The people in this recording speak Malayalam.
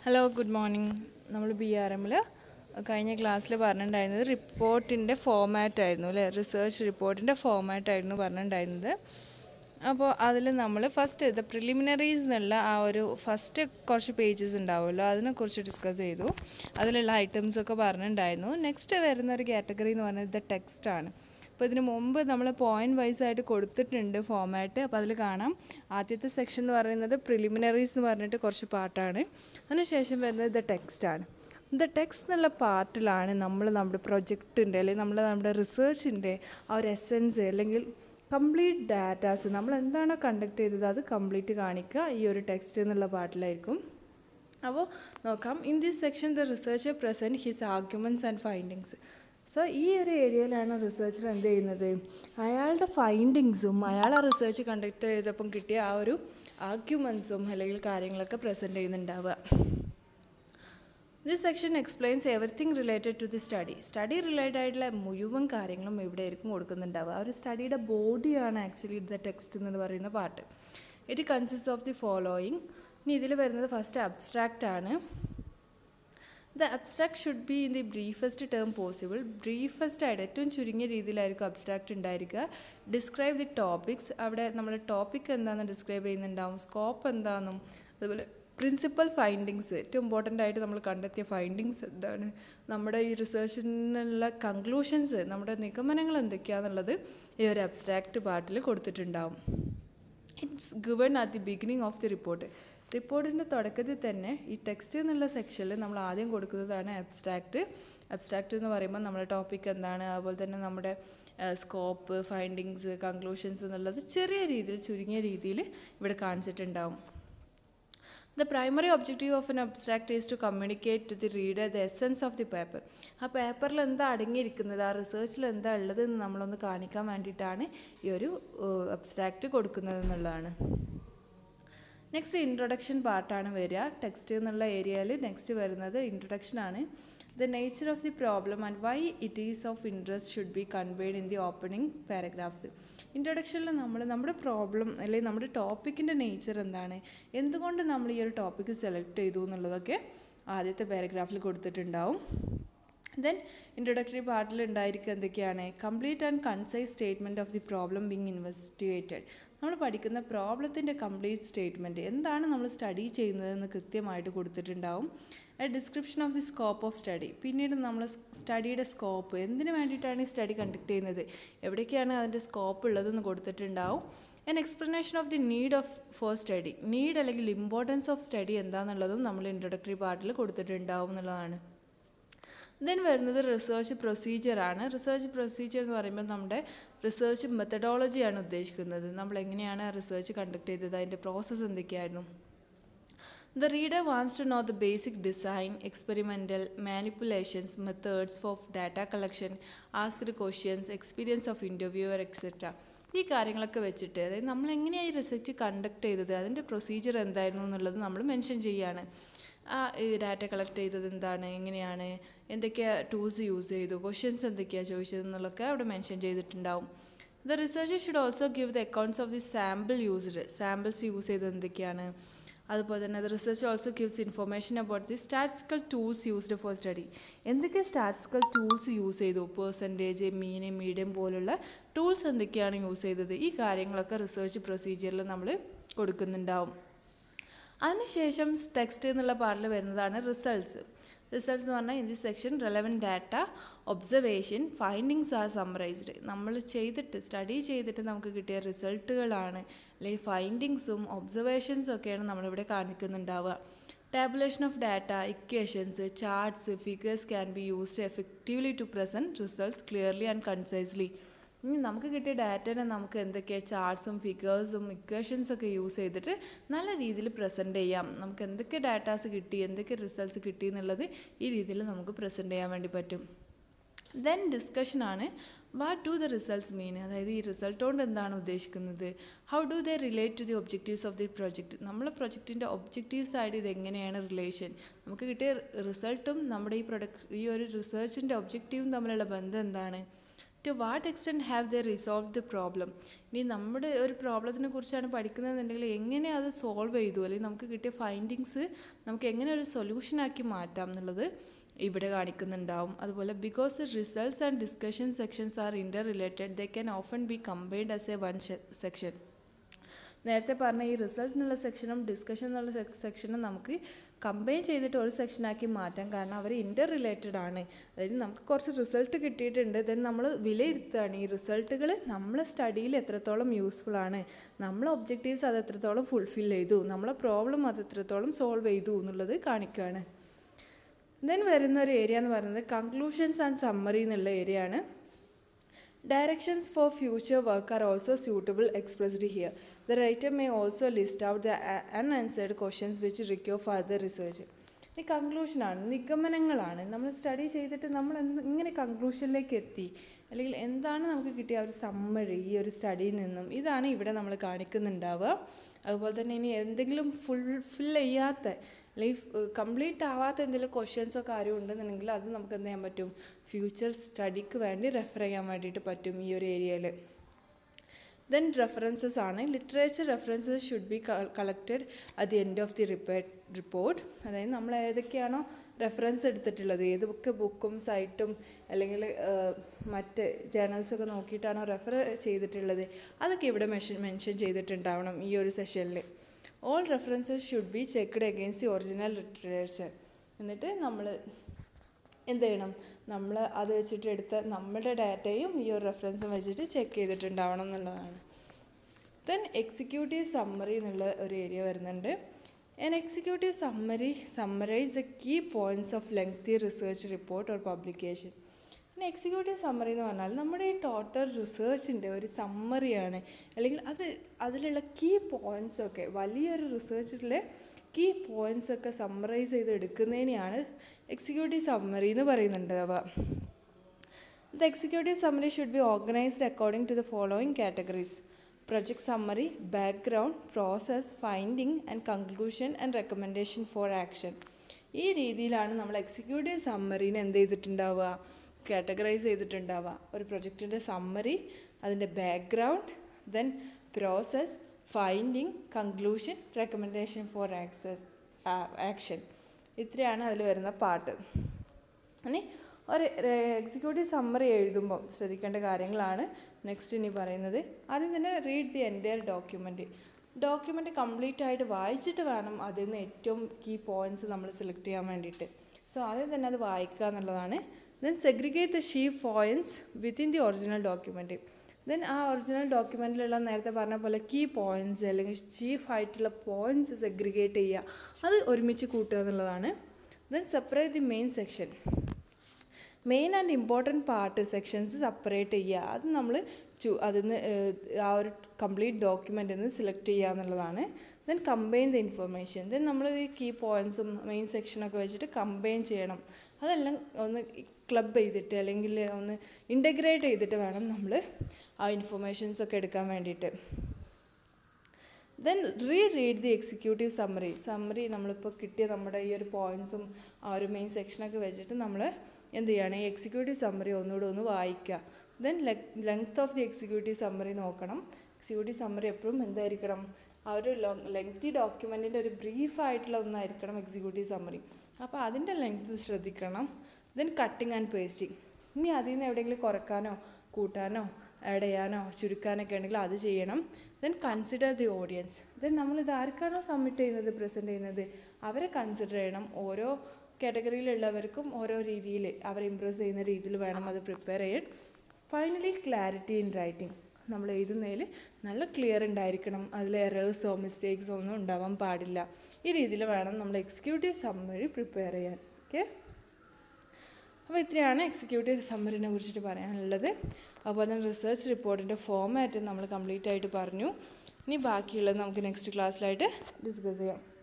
ഹലോ ഗുഡ് മോർണിംഗ് നമ്മൾ ബി ആർ എമ്മിൽ കഴിഞ്ഞ ക്ലാസ്സിൽ പറഞ്ഞിട്ടുണ്ടായിരുന്നത് റിപ്പോർട്ടിൻ്റെ ഫോമാറ്റ് ആയിരുന്നു അല്ലേ റിസർച്ച് റിപ്പോർട്ടിൻ്റെ ഫോമാറ്റ് ആയിരുന്നു പറഞ്ഞിട്ടുണ്ടായിരുന്നത് അപ്പോൾ അതിൽ നമ്മൾ ഫസ്റ്റ് ദ പ്രിലിമിനറീസ് എന്നുള്ള ആ ഒരു ഫസ്റ്റ് കുറച്ച് പേജസ് ഉണ്ടാവുമല്ലോ അതിനെക്കുറിച്ച് ഡിസ്കസ് ചെയ്തു അതിലുള്ള ഐറ്റംസ് ഒക്കെ പറഞ്ഞിട്ടുണ്ടായിരുന്നു നെക്സ്റ്റ് വരുന്ന ഒരു കാറ്റഗറി എന്ന് പറയുന്നത് ദ ടെക്സ്റ്റ് ആണ് അപ്പോൾ ഇതിന് മുമ്പ് നമ്മൾ പോയിന്റ് വൈസ് ആയിട്ട് കൊടുത്തിട്ടുണ്ട് ഫോമാറ്റ് അപ്പോൾ അതിൽ കാണാം ആദ്യത്തെ സെക്ഷൻ എന്ന് പറയുന്നത് പ്രിലിമിനറീസ് എന്ന് പറഞ്ഞിട്ട് കുറച്ച് പാർട്ടാണ് അതിനുശേഷം വരുന്നത് ദ ടെക്സ്റ്റ് ആണ് ദ ടെക്സ്റ്റ് എന്നുള്ള പാർട്ടിലാണ് നമ്മൾ നമ്മുടെ പ്രൊജക്റ്റിൻ്റെ അല്ലെങ്കിൽ നമ്മൾ നമ്മുടെ റിസർച്ചിൻ്റെ ആ ഒരു എസെൻസ് അല്ലെങ്കിൽ കംപ്ലീറ്റ് ഡാറ്റാസ് നമ്മൾ എന്താണോ കണ്ടക്ട് ചെയ്തത് അത് കംപ്ലീറ്റ് കാണിക്കുക ഈ ഒരു ടെക്സ്റ്റ് എന്നുള്ള പാർട്ടിലായിരിക്കും അപ്പോൾ നോക്കാം in this section the researcher present his arguments and findings so ഈ ഒരു ഏരിയയിലാണ് റിസർച്ചർ എന്ത് ചെയ്യുന്നത് അയാളുടെ ഫൈൻഡിങ്സും അയാൾ ആ റിസർച്ച് കണ്ടക്ട് ചെയ്തപ്പം കിട്ടിയ ആ ഒരു ആർഗ്യുമെൻസും അല്ലെങ്കിൽ കാര്യങ്ങളൊക്കെ പ്രസൻറ്റ് ചെയ്യുന്നുണ്ടാവുക this section explains everything related to the study study related ആയിട്ടുള്ള മുഴുവൻ കാര്യങ്ങളും ഇവിടെ ആയിരിക്കും കൊടുക്കുന്നുണ്ടാവുക ആ ഒരു സ്റ്റഡിയുടെ ബോഡിയാണ് ആക്ച്വലി ദ ടെക്സ്റ്റ് എന്ന് പറയുന്ന part it consist of the following ഇനി ഇതിൽ വരുന്നത് ഫസ്റ്റ് അബ്സ്ട്രാക്റ്റ് ആണ് the abstract should be in the briefest term possible briefest ആയിട്ട് ഏറ്റവും ചുരുങ്ങിയ രീതിയിലായിരിക്കും അബ്സ്ട്രാക്റ്റ് ഉണ്ടായിരിക്കുക ഡിസ്ക്രൈബ് ദി ടോപ്പിക്സ് അവിടെ നമ്മൾ ടോപ്പിക് എന്താണെന്ന് ഡിസ്ക്രൈബ് ചെയ്യുന്നുണ്ടാവും സ്കോപ്പ് എന്താണെന്നും അതുപോലെ പ്രിൻസിപ്പൽ ഫൈൻഡിങ്സ് ഏറ്റവും ഇമ്പോർട്ടൻ്റ് ആയിട്ട് നമ്മൾ കണ്ടെത്തിയ ഫൈൻഡിങ്സ് എന്താണ് നമ്മുടെ ഈ റിസർച്ചിനുള്ള കൺക്ലൂഷൻസ് നമ്മുടെ നിഗമനങ്ങൾ എന്തൊക്കെയാണെന്നുള്ളത് ഈ ഒരു അബ്സ്ട്രാക്റ്റ് പാർട്ടിൽ കൊടുത്തിട്ടുണ്ടാവും it's given at the beginning of the report റിപ്പോർട്ടിൻ്റെ തുടക്കത്തിൽ തന്നെ ഈ ടെക്സ്റ്റ് എന്നുള്ള സെക്ഷനിൽ നമ്മൾ ആദ്യം കൊടുക്കുന്നതാണ് അബ്സ്ട്രാക്റ്റ് അബ്സ്ട്രാക്റ്റ് എന്ന് പറയുമ്പോൾ നമ്മുടെ ടോപ്പിക് എന്താണ് അതുപോലെ തന്നെ നമ്മുടെ സ്കോപ്പ് ഫൈൻഡിങ്സ് കൺക്ലൂഷൻസ് എന്നുള്ളത് ചെറിയ രീതിയിൽ ചുരുങ്ങിയ രീതിയിൽ ഇവിടെ കാണിച്ചിട്ടുണ്ടാവും the primary objective of an abstract is to communicate to the reader the essence of the paper ആ പേപ്പറിൽ എന്താ അടങ്ങിയിരിക്കുന്നത് ആ റിസർച്ചിൽ എന്താ ഉള്ളത് എന്ന് നമ്മളൊന്ന് കാണിക്കാൻ വേണ്ടിയിട്ടാണ് ഈ ഒരു അബ്സ്ട്രാക്റ്റ് കൊടുക്കുന്നത് എന്നുള്ളതാണ് നെക്സ്റ്റ് ഇൻട്രൊഡക്ഷൻ പാർട്ടാണ് വരിക ടെക്സ്റ്റ് എന്നുള്ള ഏരിയയിൽ നെക്സ്റ്റ് വരുന്നത് ഇൻട്രൊഡക്ഷൻ ആണ് the nature of the problem and why it is of interest should be conveyed in the opening paragraphs ഇൻട്രൊഡക്ഷനിൽ നമ്മൾ നമ്മുടെ പ്രോബ്ലം അല്ലെങ്കിൽ നമ്മുടെ ടോപ്പിക്കിൻ്റെ നേച്ചർ എന്താണ് എന്തുകൊണ്ട് നമ്മൾ ഈ ഒരു ടോപ്പിക്ക് സെലക്ട് ചെയ്തു എന്നുള്ളതൊക്കെ ആദ്യത്തെ പാരഗ്രാഫിൽ കൊടുത്തിട്ടുണ്ടാവും ദെൻ ഇൻട്രൊഡക്ടറി പാർട്ടിൽ ഉണ്ടായിരിക്കുക എന്തൊക്കെയാണ് complete and concise statement of the problem being investigated നമ്മൾ പഠിക്കുന്ന പ്രോബ്ലത്തിൻ്റെ കംപ്ലീറ്റ് സ്റ്റേറ്റ്മെൻറ്റ് എന്താണ് നമ്മൾ സ്റ്റഡി ചെയ്യുന്നതെന്ന് കൃത്യമായിട്ട് കൊടുത്തിട്ടുണ്ടാവും a description of the scope of study പിന്നീട് നമ്മൾ സ്റ്റഡിയുടെ സ്കോപ്പ് എന്തിനു വേണ്ടിയിട്ടാണ് ഈ സ്റ്റഡി കണ്ടക്ട് ചെയ്യുന്നത് എവിടേക്കാണ് അതിൻ്റെ സ്കോപ്പ് ഉള്ളതെന്ന് കൊടുത്തിട്ടുണ്ടാവും an explanation of the need of for study need അല്ലെങ്കിൽ ഇമ്പോർട്ടൻസ് ഓഫ് സ്റ്റഡി എന്താണെന്നുള്ളതും നമ്മൾ ഇൻട്രൊഡക്ടറി പാർട്ടിൽ കൊടുത്തിട്ടുണ്ടാവും എന്നുള്ളതാണ് ദെൻ വരുന്നത് റിസർച്ച് പ്രൊസീജിയറാണ് റിസർച്ച് പ്രൊസീജിയർ എന്ന് പറയുമ്പോൾ നമ്മുടെ റിസർച്ച് മെത്തഡോളജിയാണ് ഉദ്ദേശിക്കുന്നത് നമ്മൾ എങ്ങനെയാണ് റിസർച്ച് കണ്ടക്ട് ചെയ്തത് അതിൻ്റെ പ്രോസസ്സ് എന്തൊക്കെയായിരുന്നു the reader wants to know the basic design experimental manipulations methods for data collection asked questions experience of interviewer etcetera ഈ കാര്യങ്ങളൊക്കെ വെച്ചിട്ട് അതായത് നമ്മൾ എങ്ങനെയാണ് ഈ റിസർച്ച് കണ്ടക്ട് ചെയ്തത് അതിൻ്റെ പ്രൊസീജിയർ എന്തായിരുന്നു എന്നുള്ളത് നമ്മൾ മെൻഷൻ ചെയ്യുകയാണ് ആ ഡാറ്റ കളക്ട് ചെയ്തത് എന്താണ് എങ്ങനെയാണ് എന്തൊക്കെയാണ് ടൂൾസ് യൂസ് ചെയ്തു ക്വസ്റ്റ്യൻസ് എന്തൊക്കെയാണ് ചോദിച്ചത് എന്നുള്ളതൊക്കെ അവിടെ മെൻഷൻ ചെയ്തിട്ടുണ്ടാവും the researcher should also give the accounts of the sample used samples use ചെയ്തത് എന്തൊക്കെയാണ് അതുപോലെ തന്നെ the research also gives information about the statistical tools used for study എന്തൊക്കെ സ്റ്റാറ്റിസ്റ്റിക്കൽ ടൂൾസ് യൂസ് ചെയ്തു പേഴ്സൻറ്റേജ് മീന് മീഡിയം പോലുള്ള ടൂൾസ് എന്തൊക്കെയാണ് യൂസ് ചെയ്തത് ഈ കാര്യങ്ങളൊക്കെ റിസർച്ച് പ്രൊസീജിയറിൽ നമ്മൾ കൊടുക്കുന്നുണ്ടാവും അതിനുശേഷം ടെക്സ്റ്റ് എന്നുള്ള പാർട്ടിൽ വരുന്നതാണ് റിസൾട്ട്സ് റിസൾട്ട്സ് എന്ന് പറഞ്ഞാൽ in the section relevant data observation findings are summarised നമ്മൾ ചെയ്തിട്ട് സ്റ്റഡി ചെയ്തിട്ട് നമുക്ക് കിട്ടിയ റിസൾട്ടുകളാണ് അല്ലെങ്കിൽ ഫൈൻഡിങ്സും ഒബ്സർവേഷൻസും ഒക്കെയാണ് നമ്മളിവിടെ കാണിക്കുന്നുണ്ടാവുക tabulation of data equations charts figures can be used effectively to present results clearly and concisely ഇനി നമുക്ക് കിട്ടിയ ഡാറ്റനെ നമുക്ക് എന്തൊക്കെയാണ് ചാർട്ട്സും ഫിഗേഴ്സും ഇക്വേഷൻസ് ഒക്കെ യൂസ് ചെയ്തിട്ട് നല്ല രീതിയിൽ പ്രസൻറ്റ് ചെയ്യാം നമുക്ക് എന്തൊക്കെ ഡാറ്റാസ് കിട്ടി എന്തൊക്കെ റിസൾട്ട്സ് കിട്ടി എന്നുള്ളത് ഈ രീതിയിൽ നമുക്ക് പ്രസൻറ്റ് ചെയ്യാൻ വേണ്ടി പറ്റും ദെൻ ഡിസ്കഷനാണ് what do the results mean അതായത് ഈ റിസൾട്ട് കൊണ്ട് എന്താണ് ഉദ്ദേശിക്കുന്നത് how do they relate to the objectives of the project നമ്മളെ പ്രൊജക്റ്റിൻ്റെ ഒബ്ജക്റ്റീവ്സ് ആയിട്ട് ഇത് എങ്ങനെയാണ് റിലേഷൻ നമുക്ക് കിട്ടിയ റിസൾട്ടും നമ്മുടെ ഈ പ്രൊഡക്റ്റ് ഈ ഒരു റിസർച്ചിൻ്റെ ഒബ്ജക്റ്റീവും തമ്മിലുള്ള ബന്ധം എന്താണ് to what extent have the resolve the problem ഇനി നമ്മുടെ ഒരു പ്രോബ്ലത്തിനെ കുറിച്ചാണ് പഠിക്കുന്നതെന്നുണ്ടെങ്കിൽ എങ്ങനെ അത് സോൾവ് ചെയ്തു അല്ലെങ്കിൽ നമുക്ക് കിട്ടിയ ഫൈൻഡിങ്സ് നമുക്ക് എങ്ങനെ ഒരു സൊല്യൂഷനാക്കി മാറ്റാം എന്നുള്ളത് ഇവിടെ കാണിക്കുന്നുണ്ടാവും അതുപോലെ because results and discussion sections are interrelated they can often be combined as a one section നേരത്തെ പറഞ്ഞ ഈ റിസൾട്ട് എന്നുള്ള സെക്ഷനും ഡിസ്കഷൻ എന്നുള്ള സെക്ഷനും നമുക്ക് കമ്പൈൻ ചെയ്തിട്ട് ഒരു സെക്ഷനാക്കി മാറ്റാം കാരണം അവർ ഇൻ്റർ റിലേറ്റഡ് ആണ് അതായത് നമുക്ക് കുറച്ച് റിസൾട്ട് കിട്ടിയിട്ടുണ്ട് ദെൻ നമ്മൾ വിലയിരുത്തുകയാണ് ഈ റിസൾട്ടുകൾ നമ്മളെ സ്റ്റഡിയിൽ എത്രത്തോളം യൂസ്ഫുൾ ആണ് നമ്മളെ ഒബ്ജക്റ്റീവ്സ് അത് എത്രത്തോളം ഫുൾഫിൽ ചെയ്തു നമ്മളെ പ്രോബ്ലം അത് എത്രത്തോളം സോൾവ് ചെയ്തു എന്നുള്ളത് കാണിക്കുകയാണ് ദെൻ വരുന്ന ഒരു ഏരിയ എന്ന് പറയുന്നത് കൺക്ലൂഷൻസ് ആൻഡ് സമ്മറി എന്നുള്ള ഏരിയ ആണ് Directions for future work are also suitable expressed here. The writer may also list out the a- unanswered questions which require further research. ഈ കൺക്ലൂഷനാണ് നിഗമനങ്ങളാണ് നമ്മൾ സ്റ്റഡി ചെയ്തിട്ട് നമ്മൾ എന്ത് ഇങ്ങനെ കൺക്ലൂഷനിലേക്ക് എത്തി അല്ലെങ്കിൽ എന്താണ് നമുക്ക് കിട്ടിയ ആ ഒരു സമ്മറി ഈ ഒരു സ്റ്റഡിയിൽ നിന്നും ഇതാണ് ഇവിടെ നമ്മൾ കാണിക്കുന്നുണ്ടാവുക അതുപോലെ തന്നെ ഇനി എന്തെങ്കിലും ഫുൾ ഫിൽ ചെയ്യാത്ത അല്ലെങ്കിൽ കംപ്ലീറ്റ് ആവാത്ത എന്തെങ്കിലും ക്വസ്റ്റ്യൻസോ കാര്യമോ ഉണ്ടെന്നുണ്ടെങ്കിൽ അത് നമുക്ക് എന്ത് ചെയ്യാൻ പറ്റും ഫ്യൂച്ചർ സ്റ്റഡിക്ക് വേണ്ടി റെഫർ ചെയ്യാൻ വേണ്ടിയിട്ട് പറ്റും ഈ ഒരു ഏരിയയിൽ ദെൻ റെഫറൻസസ് ആണ് literature references should be collected at the end of the report report അതായത് നമ്മൾ ഏതൊക്കെയാണോ റെഫറൻസ് എടുത്തിട്ടുള്ളത് ഏതൊക്കെ ബുക്കും സൈറ്റും അല്ലെങ്കിൽ മറ്റ് ജേണൽസൊക്കെ നോക്കിയിട്ടാണോ റെഫർ ചെയ്തിട്ടുള്ളത് അതൊക്കെ ഇവിടെ മെൻഷൻ മെൻഷൻ ചെയ്തിട്ടുണ്ടാവണം ഈ ഒരു സെഷനിൽ all references should be checked against the original literature എന്നിട്ട് നമ്മൾ എന്ത് ചെയ്യണം നമ്മൾ അത് വെച്ചിട്ട് എടുത്ത നമ്മുടെ ഡാറ്റയും ഈ ഒരു റെഫറൻസും വെച്ചിട്ട് ചെക്ക് ചെയ്തിട്ടുണ്ടാവണം എന്നുള്ളതാണ് ദെൻ എക്സിക്യൂട്ടീവ് സമ്മറി എന്നുള്ള ഒരു ഏരിയ വരുന്നുണ്ട് an executive summary summarise the key points of lengthy research report or publication പിന്നെ എക്സിക്യൂട്ടീവ് സമ്മറി എന്ന് പറഞ്ഞാൽ നമ്മുടെ ഈ ടോട്ടൽ റിസർച്ചിൻ്റെ ഒരു സമ്മറിയാണ് അല്ലെങ്കിൽ അത് അതിലുള്ള കീ പോയിൻറ്റ്സ് ഒക്കെ വലിയൊരു റിസർച്ചിലെ കീ പോയിൻറ്റ്സ് ഒക്കെ സമ്മറൈസ് ചെയ്ത് എടുക്കുന്നതിനെയാണ് എക്സിക്യൂട്ടീവ് സമ്മറി എന്ന് പറയുന്നുണ്ട് അവ the executive summary should be organised according to the following categories project summary, background, process, finding and conclusion and recommendation for action. ഈ രീതിയിലാണ് നമ്മൾ എക്സിക്യൂട്ടീവ് സമ്മറീനെ എന്ത് ചെയ്തിട്ടുണ്ടാവുക കാറ്റഗറൈസ് ചെയ്തിട്ടുണ്ടാവുക ഒരു പ്രൊജക്റ്റിൻ്റെ സമ്മറി അതിൻ്റെ background then process finding conclusion recommendation for access action ഇത്രയാണ് അതിൽ വരുന്ന പാട്ട് ഇനി ഒരു എക്സിക്യൂട്ടീവ് സമ്മറി എഴുതുമ്പം ശ്രദ്ധിക്കേണ്ട കാര്യങ്ങളാണ് നെക്സ്റ്റ് ഇനി പറയുന്നത് ആദ്യം തന്നെ read the entire document document complete ആയിട്ട് വായിച്ചിട്ട് വേണം അതിൽ നിന്ന് ഏറ്റവും കീ പോയിൻറ്റ്സ് നമ്മൾ സെലക്ട് ചെയ്യാൻ വേണ്ടിയിട്ട് സോ ആദ്യം തന്നെ അത് വായിക്കുക എന്നുള്ളതാണ് then segregate the she points within the original document then ആ ഒറിജിനൽ ഡോക്യുമെൻറ്റിലുള്ള നേരത്തെ പറഞ്ഞ പോലെ കീ പോയിൻറ്റ്സ് അല്ലെങ്കിൽ ചീഫ് ആയിട്ടുള്ള പോയിൻറ്റ്സ് സെഗ്രിഗേറ്റ് ചെയ്യുക അത് ഒരുമിച്ച് കൂട്ടുക എന്നുള്ളതാണ് then separate the main section main and important part sections separate ചെയ്യുക അത് നമ്മൾ ചു അതിൽ നിന്ന് ആ ഒരു കംപ്ലീറ്റ് ഡോക്യുമെൻറ്റിൽ നിന്ന് സെലക്ട് ചെയ്യുക എന്നുള്ളതാണ് then combine the information then നമ്മൾ ഈ കീ പോയിൻറ്റ്സും മെയിൻ സെക്ഷനൊക്കെ വെച്ചിട്ട് കമ്പൈൻ ചെയ്യണം അതെല്ലാം ഒന്ന് ക്ലബ് ചെയ്തിട്ട് അല്ലെങ്കിൽ ഒന്ന് ഇൻ്റഗ്രേറ്റ് ചെയ്തിട്ട് വേണം നമ്മൾ ആ ഇൻഫർമേഷൻസ് ഒക്കെ എടുക്കാൻ വേണ്ടിയിട്ട് then reread the executive summary summary നമ്മളിപ്പോൾ കിട്ടിയ നമ്മുടെ ഈ ഒരു പോയിൻറ്റ്സും ആ ഒരു മെയിൻ സെക്ഷനൊക്കെ വെച്ചിട്ട് നമ്മൾ എന്ത് ചെയ്യണം ഈ എക്സിക്യൂട്ടീവ് സമ്മറി ഒന്നുകൂടെ ഒന്ന് വായിക്കുക then length of the executive summary നോക്കണം എക്സിക്യൂട്ടീവ് സമ്മറി എപ്പോഴും എന്തായിരിക്കണം ആ ഒരു ലെങ്തി ഡോക്യുമെൻറ്റിൻ്റെ ഒരു ബ്രീഫ് ആയിട്ടുള്ള ഒന്നായിരിക്കണം എക്സിക്യൂട്ടീവ് സമ്മറി അപ്പോൾ അതിൻ്റെ ലെങ്ത് ശ്രദ്ധിക്കണം ദെൻ കട്ടിങ് ആൻഡ് പേസ്റ്റിംഗ് ഇനി അതിൽ നിന്ന് എവിടെയെങ്കിലും കുറക്കാനോ കൂട്ടാനോ ആഡ് ചെയ്യാനോ ചുരുക്കാനൊക്കെ ഉണ്ടെങ്കിൽ അത് ചെയ്യണം then consider the audience then നമ്മളിത് ആർക്കാണോ സബ്മിറ്റ് ചെയ്യുന്നത് പ്രസൻറ്റ് ചെയ്യുന്നത് അവരെ കൺസിഡർ ചെയ്യണം ഓരോ കാറ്റഗറിയിലുള്ളവർക്കും ഓരോ രീതിയിൽ അവരെ ഇമ്പ്രസ് ചെയ്യുന്ന രീതിയിൽ വേണം അത് പ്രിപ്പയർ ചെയ്യാൻ ഫൈനലി ക്ലാരിറ്റി ഇൻ റൈറ്റിംഗ് നമ്മൾ എഴുതുന്നതിൽ നല്ല ക്ലിയർ ഉണ്ടായിരിക്കണം അതിൽ എറേഴ്സോ മിസ്റ്റേക്സോ ഒന്നും ഉണ്ടാവാൻ പാടില്ല ഈ രീതിയിൽ വേണം നമ്മൾ എക്സിക്യൂട്ടീവ് സമ്മറി പ്രിപ്പയർ ചെയ്യാൻ ഓക്കെ അപ്പോൾ ഇത്രയാണ് എക്സിക്യൂട്ടീവ് സമ്മറിനെ കുറിച്ചിട്ട് പറയാനുള്ളത് അതുപോലെ തന്നെ റിസർച്ച് റിപ്പോർട്ടിൻ്റെ ഫോമാറ്റ് നമ്മൾ കംപ്ലീറ്റ് ആയിട്ട് പറഞ്ഞു ഇനി ബാക്കിയുള്ളത് നമുക്ക് നെക്സ്റ്റ് ക്ലാസ്സിലായിട്ട് ഡിസ്കസ് ചെയ്യാം